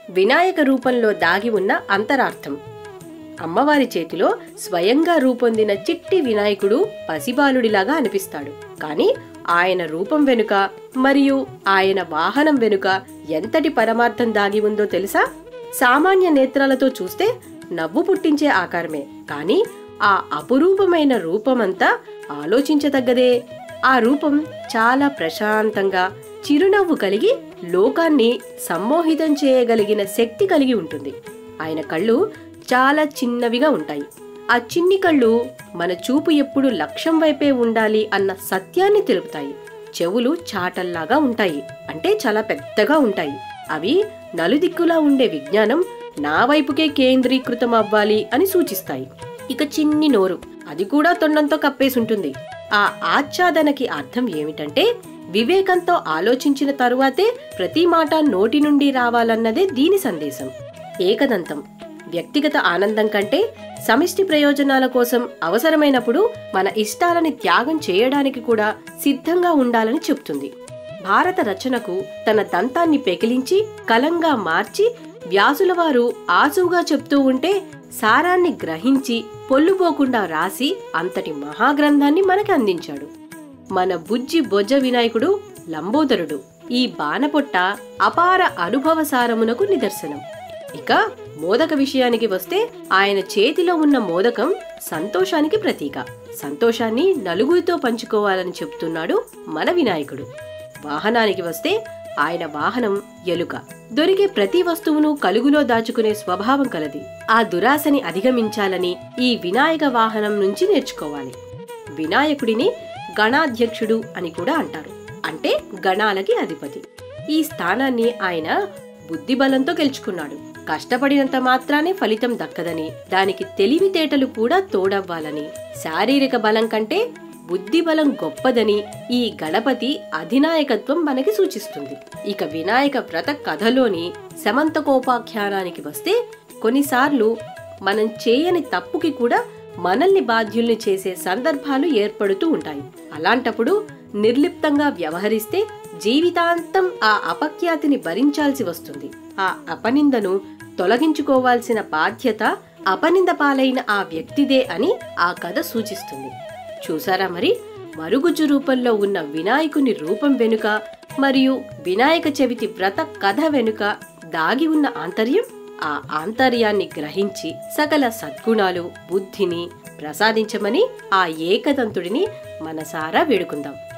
వినాయక రూపంలో దాగి ఉన్న అంతరార్థం అమ్మవారి చేతిలో స్వయంగా రూపొందిన చిట్టి వినాయకుడు పసిబాలుడిలాగా అనిపిస్తాడు కానీ ఆయన రూపం వెనుక మరియు ఆయన వాహనం వెనుక ఎంతటి పరమార్థం దాగి ఉందో తెలుసా సామాన్య నేత్రాలతో చూస్తే నవ్వు పుట్టించే ఆకారమే కానీ ఆ అపురూపమైన రూపమంతా ఆలోచించదగ్గదే ఆ రూపం చాలా ప్రశాంతంగా చిరునవ్వు కలిగి లోకాన్ని సమ్మోహితం చేయగలిగిన శక్తి కలిగి ఉంటుంది ఆయన కళ్ళు చాలా చిన్నవిగా ఉంటాయి ఆ చిన్ని కళ్ళు మన చూపు ఎప్పుడు లక్ష్యం వైపే ఉండాలి అన్న సత్యాన్ని తెలుపుతాయి చెవులు చాటల్లాగా ఉంటాయి అంటే చాలా పెద్దగా ఉంటాయి అవి నలుదిక్కులా ఉండే విజ్ఞానం నా వైపుకే కేంద్రీకృతం అవ్వాలి అని సూచిస్తాయి ఇక చిన్ని నోరు అది కూడా తొండంతో కప్పేసుంటుంది ఆ ఆచ్ఛాదనకి అర్థం ఏమిటంటే వివేకంతో ఆలోచించిన తరువాతే ప్రతి మాట నోటి నుండి రావాలన్నదే దీని సందేశం ఏకదంతం వ్యక్తిగత ఆనందం కంటే సమిష్టి ప్రయోజనాల కోసం అవసరమైనప్పుడు మన ఇష్టాలని త్యాగం చేయడానికి కూడా సిద్ధంగా ఉండాలని చెప్తుంది భారత రచనకు తన దంతాన్ని పెకిలించి కలంగా మార్చి వ్యాసుల వారు ఆసువుగా చెప్తూ ఉంటే సారాన్ని గ్రహించి పొల్లుపోకుండా రాసి అంతటి మహాగ్రంథాన్ని మనకి అందించాడు మన బుజ్జి బొజ్జ వినాయకుడు లంబోదరుడు ఈ బాణపొట్ట అపార అనుభవ సారమునకు నిదర్శనం ఇక మోదక విషయానికి వస్తే ఆయన చేతిలో ఉన్న మోదకం సంతోషానికి ప్రతీక సంతోషాన్ని నలుగురితో పంచుకోవాలని చెప్తున్నాడు మన వినాయకుడు వాహనానికి వస్తే ఆయన వాహనం ఎలుక దొరికే ప్రతి వస్తువును కలుగులో దాచుకునే స్వభావం కలది ఆ దురాశని అధిగమించాలని ఈ వినాయక వాహనం నుంచి నేర్చుకోవాలి వినాయకుడిని గణాధ్యక్షుడు అని కూడా అంటారు అంటే గణాలకి అధిపతి ఈ స్థానాన్ని ఆయన బుద్ధిబలంతో గెలుచుకున్నాడు కష్టపడినంత మాత్రానే ఫలితం దక్కదని దానికి తెలివితేటలు కూడా తోడవ్వాలని శారీరక బలం కంటే బుద్ధి బలం గొప్పదని ఈ గణపతి అధినాయకత్వం మనకి సూచిస్తుంది ఇక వినాయక వ్రత కథలోని సమంతకోపాఖ్యానానికి వస్తే కొన్నిసార్లు మనం చేయని తప్పుకి కూడా మనల్ని బాధ్యుల్ని చేసే సందర్భాలు ఏర్పడుతూ ఉంటాయి అలాంటప్పుడు నిర్లిప్తంగా వ్యవహరిస్తే జీవితాంతం ఆ అపఖ్యాతిని భరించాల్సి వస్తుంది ఆ అపనిందను తొలగించుకోవాల్సిన బాధ్యత అపనింద పాలైన ఆ వ్యక్తిదే అని ఆ కథ సూచిస్తుంది చూసారా మరి మరుగుజ్జు రూపంలో ఉన్న వినాయకుని రూపం వెనుక మరియు వినాయక చవితి వ్రత కథ వెనుక దాగి ఉన్న ఆంతర్యం ఆ ఆంతర్యాన్ని గ్రహించి సకల సద్గుణాలు బుద్ధిని ప్రసాదించమని ఆ ఏకదంతుడిని మనసారా వేడుకుందాం